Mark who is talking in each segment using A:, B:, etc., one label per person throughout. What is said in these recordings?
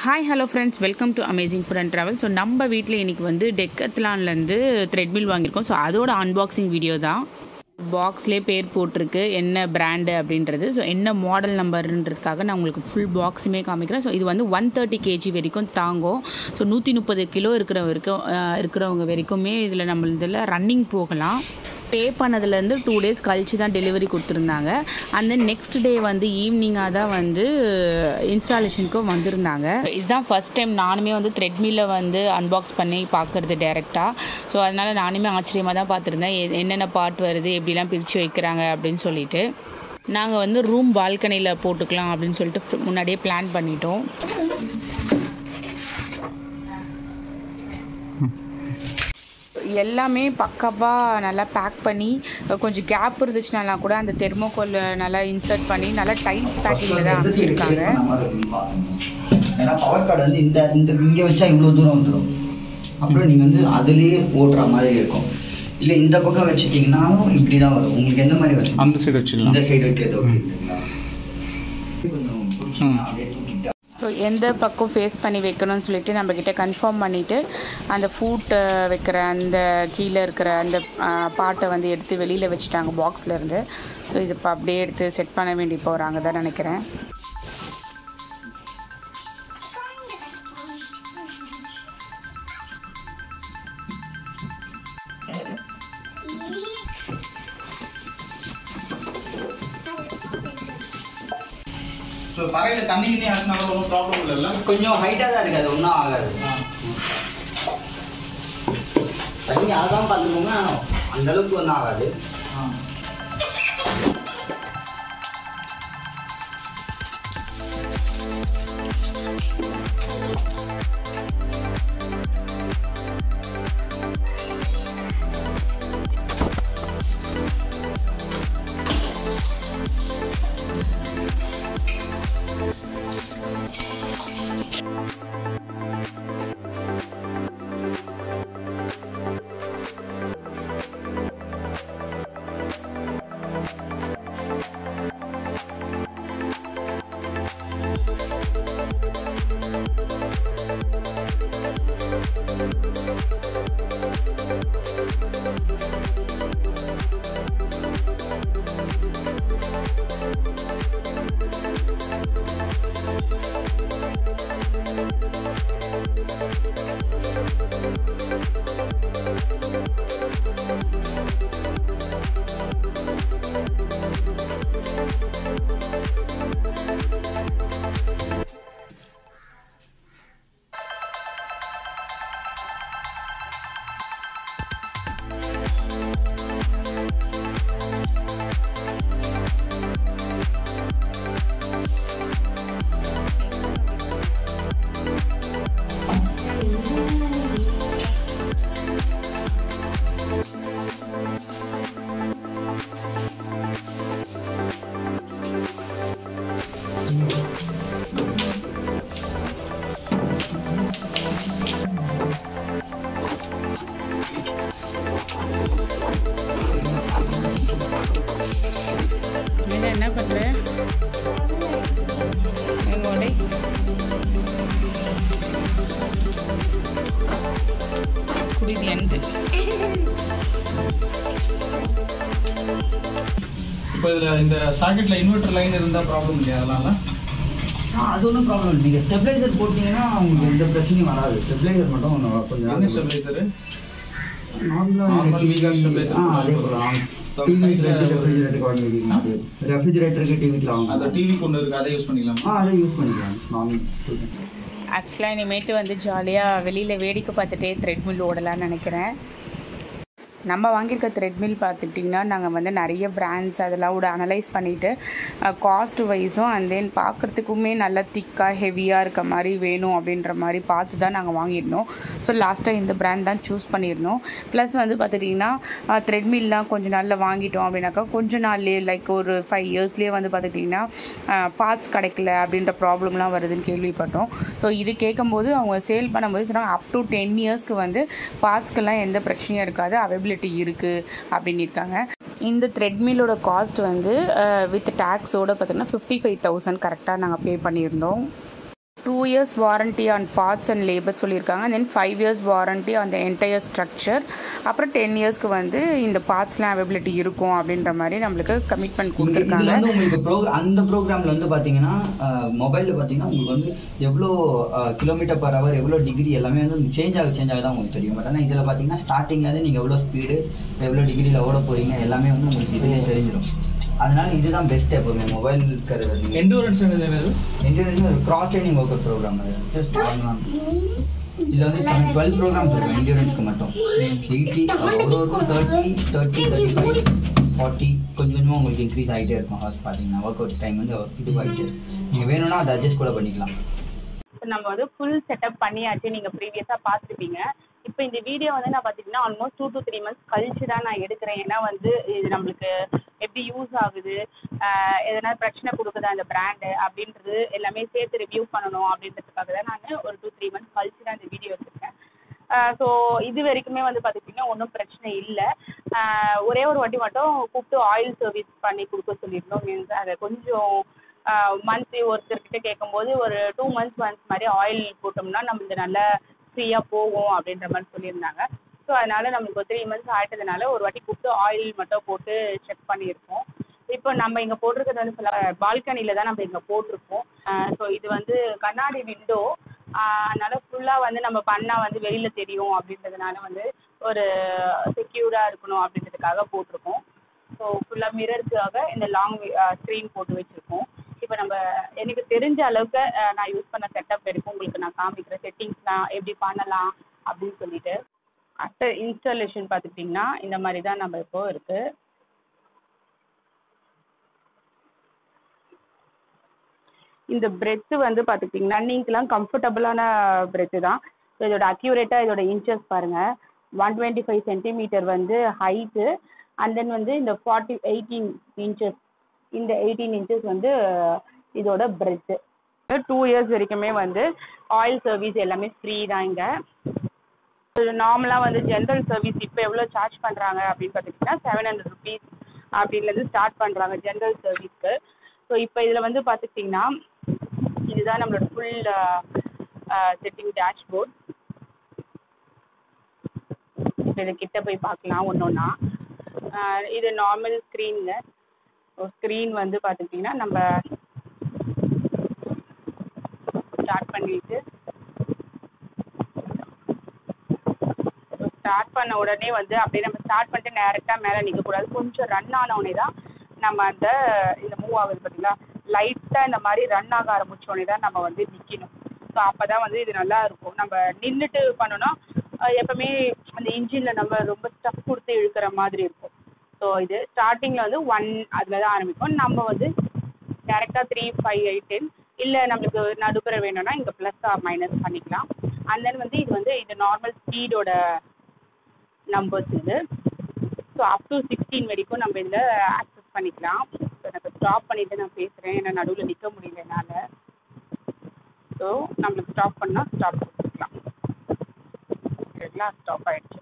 A: hi hello friends welcome to amazing food and travel so நம்ம வீட்டில் இன்றைக்கி வந்து டெக்கத்லான்லேருந்து த்ரெட்மில் வாங்கியிருக்கோம் ஸோ அதோட அன்பாக்சிங் வீடியோ தான் பாக்ஸ்லேயே பேர் போட்டிருக்கு என்ன பிராண்டு அப்படின்றது ஸோ என்ன மாடல் நம்பர்ன்றதுக்காக நான் உங்களுக்கு ஃபுல் பாக்ஸுமே காமிக்கிறேன் ஸோ இது வந்து ஒன் தேர்ட்டி கேஜி வரைக்கும் தாங்கும் ஸோ நூற்றி முப்பது கிலோ இருக்கிற வரைக்கும் அஹ், இருக்கிறவங்க வரைக்குமே இதில் நம்ம இதில் ரன்னிங் போகலாம் பே பண்ணதுலேருந்து டூ டேஸ் கழிச்சு தான் டெலிவரி கொடுத்துருந்தாங்க அண்ட் தென் நெக்ஸ்ட் டே வந்து ஈவினிங்காக தான் வந்து இன்ஸ்டாலேஷனுக்கும் வந்திருந்தாங்க இதுதான் ஃபர்ஸ்ட் டைம் நானுமே வந்து த்ரெட்மில்ல வந்து அன்பாக்ஸ் பண்ணி பார்க்குறது டேரெக்டாக ஸோ அதனால் நானுமே ஆச்சரியமாக தான் பார்த்துருந்தேன் எ- என்னென்ன பார்ட் வருது எப்படிலாம் பிரித்து வைக்கிறாங்க அப்படின்னு சொல்லிட்டு நாங்கள் வந்து ரூம் பால்கனியில் போட்டுக்கலாம் அப்படின்னு சொல்லிட்டு முன்னாடியே பிளான் பண்ணிட்டோம் எல்லாமே பக்காவாக நல்லா பேக் பண்ணி கொஞ்சம் கேப் இருந்துச்சுனால கூட அந்த தெர்மோகோல் நல்லா இன்சர்ட் பண்ணி நல்லா டைட் பேக்கிங்கில் தான் அமைச்சிருக்காங்க
B: ஏன்னா பவர் கார்டு வந்து இந்த இந்த இங்கே வச்சா இவ்வளோ தூரம் வந்துடும் அப்புறம் நீங்கள் வந்து அதுலேயே ஓட்டுற மாதிரி இருக்கும் இல்லை இந்த பக்கம் வச்சுட்டிங்கனாலும் இப்படி தான் வரும் உங்களுக்கு எந்த மாதிரி வரும்
C: அந்த சைடு வச்சிடலாம்
B: இந்த சைடு வைக்கிறது ஓகேங்களா கொஞ்சம் பிடிச்சிங்கன்னா அப்படியே தூக்கிட்டா
A: ஸோ எந்த பக்கம் ஃபேஸ் பண்ணி வைக்கணும்னு சொல்லிட்டு நம்மக்கிட்ட கன்ஃபார்ம் பண்ணிவிட்டு அந்த ஃபூட் வைக்கிற அந்த கீழே இருக்கிற அந்த பாட்டை வந்து எடுத்து வெளியில் வச்சுட்டாங்க பாக்ஸில் இருந்து ஸோ இது இப்போ அப்படியே எடுத்து செட் பண்ண வேண்டி போகிறாங்க தான் நினைக்கிறேன்
C: ஸோ தரையில் தண்ணி கிண்ணி ஆட்டினாலும் ஒன்றும் ப்ராப்ளம் இல்லைல்ல
B: கொஞ்சம் ஹைட்டாக தான் இருக்குது அது ஒன்றும் ஆகாது தண்ணி அதான் பார்த்துக்கோங்க அந்த அளவுக்கு ஒன்றும் ஆகாது
A: என்ன என்ன பண்ணுற எங்கோண்டே குடிது எந்த
C: இப்போ இதில் இந்த சாக்கெட்டில் இன்வெர்டர் லைன் இருந்தால் ப்ராப்ளம் இல்லையா அதனால
B: ஆ, அது ஒன்றும் ப்ராப்ளம் இல்லை நீங்கள் ஸ்டெபிளைசர் போட்டிங்கன்னா உங்களுக்கு எந்த பிரச்சனையும் வராது ஸ்டெபிளைசர் மட்டும் ஒன்று கொஞ்சம்
C: என்ன ஸ்டெபிளைசரு
B: நார்மலாக
C: Normal vegan stabilizer
B: ஆ அதே போகலாம் டிவி ரெஃப்ரிஜரேட்டருக்கு வாங்கிருக்கீங்க ரெஃப்ரிஜரேட்டருக்கு டிவிக்கு
C: அந்த
B: வாங்க
C: டிவிக்கு ஒன்று இருக்குது அதை யூஸ் பண்ணிக்கலாம்
B: ஆ அதை யூஸ் பண்ணிக்கலாம் நார்மல்
A: ஆக்சுவலாக இனிமேட்டு வந்து ஜாலியாக வெளியில் வேடிக்கை பார்த்துட்டே த்ரெட்மில் ஓடலாம்னு நினைக்கிறேன் நம்ம வாங்கியிருக்க த்ரெட்மில் பார்த்துக்கிட்டிங்கன்னா நாங்கள் வந்து நிறைய பிராண்ட்ஸ் அதெல்லாம் கூட அனலைஸ் பண்ணிவிட்டு காஸ்ட் வைஸும் அண்ட் தென் பார்க்குறதுக்குமே நல்லா திக்காக ஹெவியாக இருக்க மாதிரி வேணும் அப்படின்ற மாதிரி பார்த்து தான் நாங்கள் வாங்கியிருந்தோம் ஸோ லாஸ்ட்டாக இந்த பிராண்ட் தான் சூஸ் பண்ணியிருந்தோம் ப்ளஸ் வந்து பார்த்துட்டிங்கன்னா த்ரெட்மில்லாம் கொஞ்சம் நாளில் வாங்கிட்டோம் அப்படின்னாக்கா கொஞ்ச நாள்லேயே லைக் ஒரு ஃபைவ் இயர்ஸ்லேயே வந்து பார்த்துக்கிட்டிங்கன்னா பார்ட்ஸ் கிடைக்கல அப்படின்ற ப்ராப்ளம்லாம் வருதுன்னு கேள்விப்பட்டோம் ஸோ இது கேட்கும்போது அவங்க சேல் பண்ணும்போது சொன்னாங்க அப் டு டென் இயர்ஸ்க்கு வந்து பார்ட்ஸ்க்கெல்லாம் எந்த பிரச்சனையும் இருக்காது அவைபிலிட்டி இருக்குது அப்படின்னு இருக்காங்க இந்த த்ரெட்மில்லோட காஸ்ட் வந்து வித் டேக்ஸோட பார்த்தீங்கன்னா ஃபிஃப்டி ஃபைவ் தௌசண்ட் கரெக்டாக நாங்கள் பே பண்ணியிருந்தோம் two years warranty on parts and labour சொல்லியிருக்காங்க then five years warranty on the entire structure அப்புறம் டென் இயர்ஸ்க்கு வந்து இந்த பார்ட்ஸ்லாம் அவைபிலிட்டி இருக்கும் அப்படின்ற மாதிரி நம்மளுக்கு கமிட்மெண்ட்
B: இங்க- இதுல
A: கொடுத்துருக்காங்க
B: வந்து உங்களுக்கு ப்ரோ அந்த ப்ரோக்ராம்ல வந்து பாத்தீங்கன்னா மொபைல்ல பாத்தீங்கன்னா உங்களுக்கு வந்து எவ்வளோ கிலோமீட்டர் பர் ஹவர் எவ்வளோ டிகிரி எல்லாமே வந்து சேஞ்ச் ஆக சேஞ்ச் ஆக தான் உங்களுக்கு தெரியும் பட் ஆனால் இதில் பார்த்தீங்கன்னா ஸ்டார்டிங்ல இருந்து நீங்கள் எவ்வளோ ஸ்பீடு எவ்வளோ டிகிரியில் ஓட போறீங்க எல்லாமே வந்து உங்களுக்கு இதுலேயே தெரிஞ்சிடும் அதனால இதுதான் பெஸ்ட் எப்பவுமே மொபைல் இருக்கிறது நீங்கள்
C: எண்டூரன்ஸ் என்னது
B: endurance cross training work program அது ஜஸ்ட் இதில் வந்து செவன் டுவெல் ப்ரோக்ராம்ஸ் இருக்கும் என்டியூரன்ஸ்க்கு மட்டும் எயிட்டி ஒரு ஒருக்கும் thirty thirty thirty five forty கொஞ்சம் கொஞ்சமாக உங்களுக்கு இன்க்ரீஸ் ஆகிட்டே இருக்கும் ஹவர்ஸ் பார்த்தீங்கன்னா ஒர்க் அவுட் டைம் வந்து இது ஆகிட்டே இருக்கும் நீங்கள் வேணும்னா அதை அட்ஜஸ்ட் கூட பண்ணிக்கலாம்
D: நம்ம வந்து ஃபுல் செட்டப் பண்ணியாச்சு நீங்கள் ப்ரீவியஸாக பார்த்துருப்பீங்க இப்போ இந்த வீடியோ வந்து நான் பார்த்தீங்கன்னா almost two to three months கழிச்சு தான் நான் எடுக்கிறேன் ஏன்னா வந்து இது நம்மளுக்கு எப்படி யூஸ் ஆகுது ஆஹ் எதனா பிரச்சனை கொடுக்குதா அந்த பிராண்டு அப்படின்றது எல்லாமே சேர்த்து ரிவ்யூ பண்ணணும் அப்படின்றதுக்காக தான் நான் ஒரு டூ த்ரீ மந்த்ஸ் கழிச்சு தான் இந்த வீடியோ எடுத்திருக்கேன் ஸோ இது வரைக்குமே வந்து பார்த்துக்கிட்டிங்கன்னா ஒன்றும் பிரச்சனை இல்லை ஒரே ஒரு வாட்டி மட்டும் கூப்பிட்டு ஆயில் சர்வீஸ் பண்ணி கொடுக்க சொல்லியிருந்தோம் மீன்ஸ் அதை கொஞ்சம் மந்த்லி ஒருத்தர்கிட்ட கேட்கும்போது ஒரு டூ மந்த்ஸ் ஒன்ஸ் மாதிரி ஆயில் போட்டோம்னா நம்மளுக்கு நல்லா ஃப்ரீயாக போகும் அப்படின்ற மாதிரி சொல்லியிருந்தாங்க ஸோ அதனால நம்மளுக்கு ஒரு த்ரீ மந்த்ஸ் ஆயிட்டதுனால ஒரு வாட்டி கூப்பிட்டு ஆயில் மட்டும் போட்டு செக் பண்ணியிருக்கோம் இப்போ நம்ம இங்கே போட்டிருக்கிறது வந்து சில பால்கனியில் தான் நம்ம இங்கே போட்டிருக்கோம் ஸோ இது வந்து கண்ணாடி விண்டோ அதனால ஃபுல்லாக வந்து நம்ம பண்ணால் வந்து வெளியில் தெரியும் அப்படின்றதுனால வந்து ஒரு செக்யூர்டாக இருக்கணும் அப்படின்றதுக்காக போட்டிருக்கோம் ஸோ ஃபுல்லாக மிரருக்காக இந்த லாங் ஸ்க்ரீன் போட்டு வச்சுருக்கோம் இப்போ நம்ம எனக்கு தெரிஞ்ச அளவுக்கு அஹ், நான் யூஸ் பண்ண செட்டப் வரைக்கும் உங்களுக்கு நான் காமிக்கிறேன் செட்டிங்ஸ்லாம் எப்படி பண்ணலாம் அப்படின்னு சொல்லிட்டு ஆஃப்டர் இன்ஸ்டாலேஷன் பார்த்துக்கிட்டிங்கன்னா இந்த மாதிரி தான் நம்ம இப்போ இருக்குது இந்த பிரெத்து வந்து பார்த்துக்கிட்டிங்கன்னா ரன்னிங்க்கெலாம் கம்ஃபர்டபுளான பிரெத்து தான் ஸோ இதோட அக்யூரேட்டாக இதோட இன்ச்சஸ் பாருங்கள் ஒன் டுவெண்ட்டி ஃபைவ் சென்டிமீட்டர் வந்து ஹைட்டு அண்ட் தென் வந்து இந்த ஃபார்ட்டி எயிட்டீன் இன்ச்சஸ் இந்த எயிட்டீன் இன்ச்சஸ் வந்து இதோட பிரெத்து டூ இயர்ஸ் வரைக்குமே வந்து ஆயில் சர்வீஸ் எல்லாமே ஃப்ரீ தான் இங்கே நார்மலாக வந்து ஜென்ரல் சர்வீஸ் இப்போ எவ்வளோ சார்ஜ் பண்ணுறாங்க அப்படின்னு பார்த்துக்கிட்டிங்கன்னா செவன் ஹண்ட்ரட் ருபீஸ் அப்படின்லேருந்து ஸ்டார்ட் பண்ணுறாங்க ஜென்ரல் சர்வீஸ்க்கு ஸோ இப்போ இதில் வந்து பார்த்துக்கிட்டிங்கன்னா இதுதான் நம்மளோட ஃபுல் செட்டிங் டேஷ்போர்ட் இப்போ இது கிட்ட போய் பார்க்கலாம் ஒன்று ஒன்றா இது நார்மல் ஸ்க்ரீனுங்க ஸ்க்ரீன் வந்து பார்த்துக்கிட்டிங்கன்னா நம்ம ஸ்டார்ட் பண்ணிட்டு ஸ்டார்ட் பண்ண உடனே வந்து அப்படியே நம்ம ஸ்டார்ட் பண்ணிட்டு டேரெக்டாக மேலே நிற்கக்கூடாது கொஞ்சம் ரன் ஆன உடனே தான் நம்ம அந்த இந்த மூவ் ஆகுது பார்த்தீங்களா லைட்டாக இந்த மாதிரி ரன் ஆக ஆரம்பிச்ச உடனே தான் நம்ம வந்து நிற்கணும் ஸோ அப்போ தான் வந்து இது நல்லா இருக்கும் நம்ம நின்றுட்டு பண்ணோன்னா அஹ் எப்பவுமே அந்த இன்ஜினில் நம்ம ரொம்ப ஸ்டஃப் கொடுத்து இழுக்கிற மாதிரி இருக்கும் ஸோ இது ஸ்டார்டிங்கில் வந்து ஒன் அதில் தான் ஆரம்பிக்கும் நம்ம வந்து டேரெக்டாக த்ரீ ஃபைவ் எயிட் டென் இல்லை நம்மளுக்கு நடுப்புற வேணும்னா இங்கே ப்ளஸ் ஆர் மைனஸ் பண்ணிக்கலாம் அண்ட் தென் வந்து இது வந்து இது நார்மல் ஸ்பீடோட நம்பர்ஸ் இது ஸோ அப் டு சிக்ஸ்டீன் வரைக்கும் நம்ம இதில் ஆக்சஸ் பண்ணிக்கலாம் ஸோ நான் ஸ்டாப் பண்ணிவிட்டு நான் பேசுகிறேன் ஏன்னா நடுவில் நிற்க முடியல என்னால் ஸோ நம்மளுக்கு ஸ்டாப் பண்ணால் ஸ்டாப் கொடுத்துக்கலாம் சரிங்களா ஸ்டாப் ஆகிடுச்சு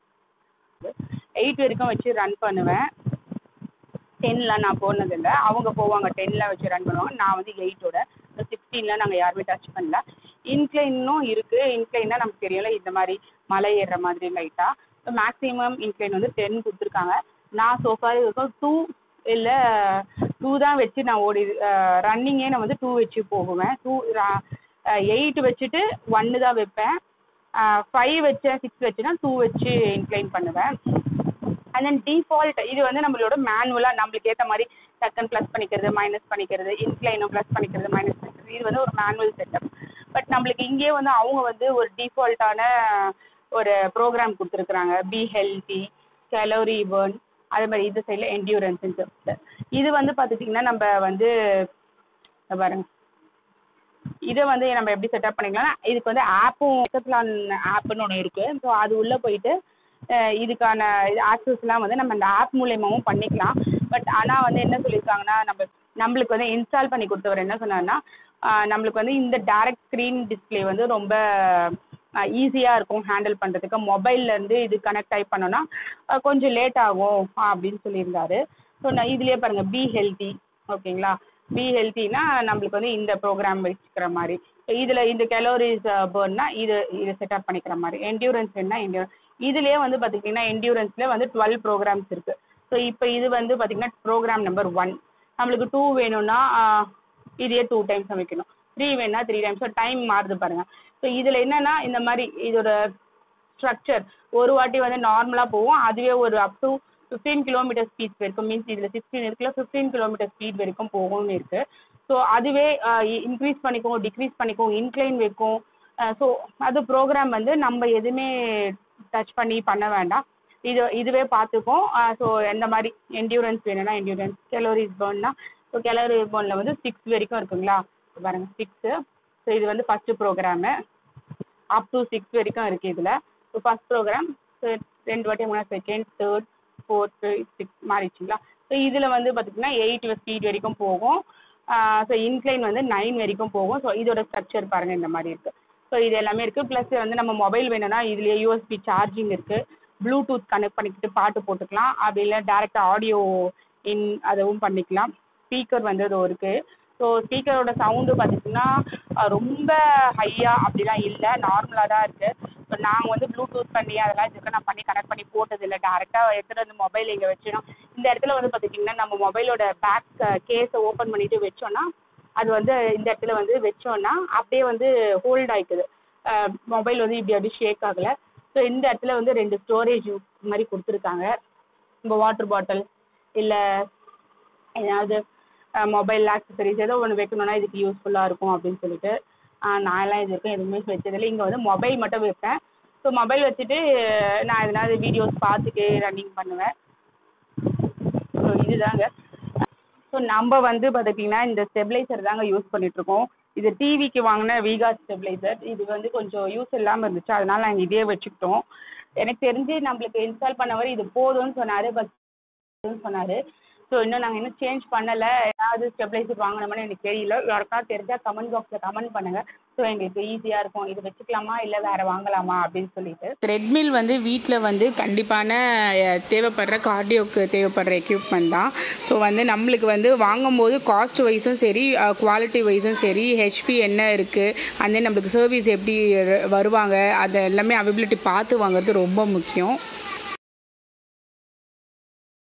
D: எயிட் வரைக்கும் வச்சு ரன் பண்ணுவேன் டென்லாம் நான் போனதில்லை அவங்க போவாங்க டென்னில் வச்சு ரன் பண்ணுவாங்க நான் வந்து எயிட்டோட சிக்ஸ்டீனில் நாங்கள் யாருமே டச் பண்ணல இன்க்ளைனும் இருக்குது இன்க்ளைன்னா நமக்கு தெரியல இந்த மாதிரி மலை ஏறுற மாதிரி லைட்டாக ஸோ மேக்ஸிமம் இன்க்ளைன் வந்து டென் கொடுத்துருக்காங்க நான் சோஃபார் இருக்கும் டூ இல்லை டூ தான் வச்சு நான் ஓடி ரன்னிங்கே நான் வந்து டூ வச்சு போகுவேன் டூ எயிட் வச்சுட்டு ஒன்று தான் வைப்பேன் ஃபைவ் வச்சேன் சிக்ஸ் வச்சுனா டூ வச்சு இன்க்ளைன் பண்ணுவேன் அண்ட் தென் டிஃபால்ட் இது வந்து நம்மளோட மேனுவலாக நம்மளுக்கு ஏற்ற மாதிரி டக்குன்னு ப்ளஸ் பண்ணிக்கிறது மைனஸ் பண்ணிக்கிறது இன்க்ளைனும் ப்ளஸ் பண்ணிக்கிறது மைனஸ் பண்ணிக்கிறது இது வந்து ஒரு மேனுவல் செட்டப் பட் நம்மளுக்கு இங்கேயே வந்து அவங்க வந்து ஒரு டிஃபால்ட்டான ஒரு ப்ரோக்ராம் கொடுத்துருக்குறாங்க பி ஹெல்தி கலோரி பேர்ன் அதே மாதிரி இந்த சைடில் என்டியூரன்ஸ்ன்னு சொல்லிட்டு இது வந்து பார்த்துட்டிங்கன்னா நம்ம வந்து இத பாருங்க இதை வந்து நம்ம எப்படி செட்டப் பண்ணிக்கலாம்னா இதுக்கு வந்து ஆப்பும் எக்கத்லான் ஆப்புன்னு ஒன்று இருக்குது ஸோ அது உள்ளே போயிட்டு அஹ் இதுக்கான ஆக்சஸ்லாம் வந்து நம்ம அந்த ஆப் மூலயமாவும் பண்ணிக்கலாம் பட் ஆனால் வந்து என்ன சொல்லியிருக்காங்கன்னா நம்ம நம்மளுக்கு வந்து இன்ஸ்டால் பண்ணி கொடுத்தவர் என்ன சொன்னார்னா ஆஹ் நம்மளுக்கு வந்து இந்த டேரக்ட் ஸ்க்ரீன் டிஸ்ப்ளே வந்து ரொம்ப ஈஸியாக இருக்கும் ஹேண்டில் பண்ணுறதுக்கு மொபைல்லேருந்து இது கனெக்ட் ஆகி பண்ணோன்னா அஹ் கொஞ்சம் லேட் ஆகும் அப்படின்னு சொல்லியிருந்தாரு ஸோ நான் இதுலேயே பாருங்கள் பி ஹெல்த்தி ஓகேங்களா பி ஹெல்த்தினா நம்மளுக்கு வந்து இந்த ப்ரோக்ராம் வச்சுக்கிற மாதிரி இதில் இந்த கலோரிஸ் பேர்ன்னா இது இது செட்டப் பண்ணிக்கிற மாதிரி என்டியூரன்ஸ் என்ன என்டியூரன்ஸ் இதுலேயே வந்து பார்த்துக்கிட்டிங்கன்னா என்டியூரன்ஸில் வந்து டுவெல் ப்ரோக்ராம்ஸ் இருக்குது ஸோ இப்போ இது வந்து பார்த்திங்கன்னா ப்ரோக்ராம் நம்பர் ஒன் நம்மளுக்கு டூ வேணும்னா ஆஹ், இதையே டூ டைம்ஸ் சமைக்கணும் த்ரீ வேணும்னா த்ரீ டைம்ஸ் ஸோ டைம் மாறுது பாருங்கள் ஸோ இதில் என்னென்னா இந்த மாதிரி இதோட ஸ்ட்ரக்சர் ஒரு வாட்டி வந்து நார்மலாக போகும் அதுவே ஒரு up to fifteen kilometre speed வரைக்கும் மீன்ஸ் இதில் சிக்ஸ்டீன் இருக்குல்ல ஃபிஃப்டீன் கிலோமீட்டர் ஸ்பீட் வரைக்கும் போகும்னு இருக்குது ஸோ அதுவே இன்க்ரீஸ் பண்ணிக்கும் டிக்ரீஸ் பண்ணிக்கும் இன்க்ளைன் வைக்கும் ஸோ அது ப்ரோக்ராம் வந்து நம்ம எதுவுமே டச் பண்ணி பண்ண வேண்டாம் இது இதுவே பார்த்துக்கும் ஸோ எந்த மாதிரி என்டியூரன்ஸ் வேணும்னா என்டியூரன்ஸ் கெலோரிஸ் பர்ன்னா ஸோ கெலோரி பர்னில் வந்து சிக்ஸ் வரைக்கும் இருக்குங்களா பாருங்க சிக்ஸு ஸோ இது வந்து first programme up to six வரைக்கும் இருக்குது இதில் ஸோ ஃபஸ்ட் ப்ரோக்ராம் ரெண்டு வாட்டி மூணு செகண்ட் தேர்ட் ஃபோர்த்து சிக்ஸ் மாறிடுச்சுங்களா ஸோ இதில் வந்து பார்த்திங்கன்னா எயிட் ஸ்பீட் வரைக்கும் போகும் ஸோ இன்க்ளைன் வந்து நைன் வரைக்கும் போகும் ஸோ இதோட ஸ்ட்ரக்சர் பாருங்கள் இந்த மாதிரி இருக்குது ஸோ இது எல்லாமே இருக்குது ப்ளஸ் வந்து நம்ம மொபைல் வேணும்னா இதுலேயே யூஎஸ்பி சார்ஜிங் இருக்குது ப்ளூடூத் கனெக்ட் பண்ணிக்கிட்டு பாட்டு போட்டுக்கலாம் அப்படி இல்லை டேரெக்டாக ஆடியோ இன் அதுவும் பண்ணிக்கலாம் ஸ்பீக்கர் வந்து அது இருக்குது ஸோ ஸ்பீக்கரோட சவுண்டு பார்த்திங்கன்னா அஹ், ரொம்ப ஹையாக அப்படிலாம் இல்லை நார்மலாக தான் இருக்குது ஸோ நாங்கள் வந்து ப்ளூடூத் பண்ணி அதெல்லாம் இதுக்கு நான் பண்ணி கனெக்ட் பண்ணி போட்டது இல்லை டேரெக்டாக எடுத்துகிட்டு வந்து மொபைல் இங்கே வச்சிடும் இந்த இடத்துல வந்து பார்த்துட்டிங்கன்னா நம்ம மொபைலோட பேக் கேஸை ஓப்பன் பண்ணிட்டு வச்சோன்னா அது வந்து இந்த இடத்துல வந்து வச்சோன்னா அப்படியே வந்து ஹோல்ட் ஆயிக்குது மொபைல் வந்து இப்படி அப்படி ஷேக் ஆகலை ஸோ இந்த இடத்துல வந்து ரெண்டு ஸ்டோரேஜ் மாதிரி கொடுத்துருக்காங்க இப்போ வாட்டர் பாட்டில் இல்லை ஏதாவது மொபைல் ஆக்சசரிஸ் ஏதோ ஒன்று வைக்கணும்னா இதுக்கு யூஸ்ஃபுல்லாக இருக்கும் அப்படின்னு சொல்லிட்டு ஆஹ் நான்லாம் இது வரைக்கும் எதுவுமே வச்சதில்லை இங்கே வந்து மொபைல் மட்டும் வைப்பேன் ஸோ மொபைல் வச்சுட்டு நான் எதனாவது வீடியோஸ் பார்த்துட்டு ரன்னிங் பண்ணுவேன் ஸோ இதுதாங்க ஸோ நம்ம வந்து பார்த்துட்டிங்கன்னா இந்த ஸ்டெபிளைசர் தாங்க யூஸ் பண்ணிகிட்ருக்கோம் இது டிவிக்கு வாங்கின வீகா ஸ்டெபிளைசர் இது வந்து கொஞ்சம் யூஸ் இல்லாமல் இருந்துச்சு அதனால நாங்கள் இதே வச்சுக்கிட்டோம் எனக்கு தெரிஞ்சு நம்மளுக்கு இன்ஸ்டால் பண்ணவர் இது போதும்னு சொன்னார் பட் சொன்னார் ஸோ இன்னும் நாங்கள் இன்னும் சேஞ்ச் பண்ணலை ஏதாவது ஸ்டெபிளைசர் வாங்கணுமான்னு எனக்கு தெரியல யாருக்காவது தெரிஞ்சால் கமெண்ட் பாக்ஸில் கமெண்ட் பண்ணுங்கள் ஸோ எங்களுக்கு ஈஸியாக இருக்கும் இது வச்சுக்கலாமா இல்லை வேறு வாங்கலாமா அப்படின்னு சொல்லிட்டு
A: த்ரெட்மில் வந்து வீட்டில் வந்து கண்டிப்பான அஹ், தேவைப்படுற கார்டியோக்கு தேவைப்படுற எக்யூப்மெண்ட் தான் ஸோ வந்து நம்மளுக்கு வந்து வாங்கும்போது காஸ்ட் வைஸும் சரி குவாலிட்டி வைஸும் சரி ஹெச்பி என்ன இருக்குது அந்த நம்மளுக்கு சர்வீஸ் எப்படி வருவாங்க அது எல்லாமே அவைபிலிட்டி பார்த்து வாங்குறது ரொம்ப முக்கியம்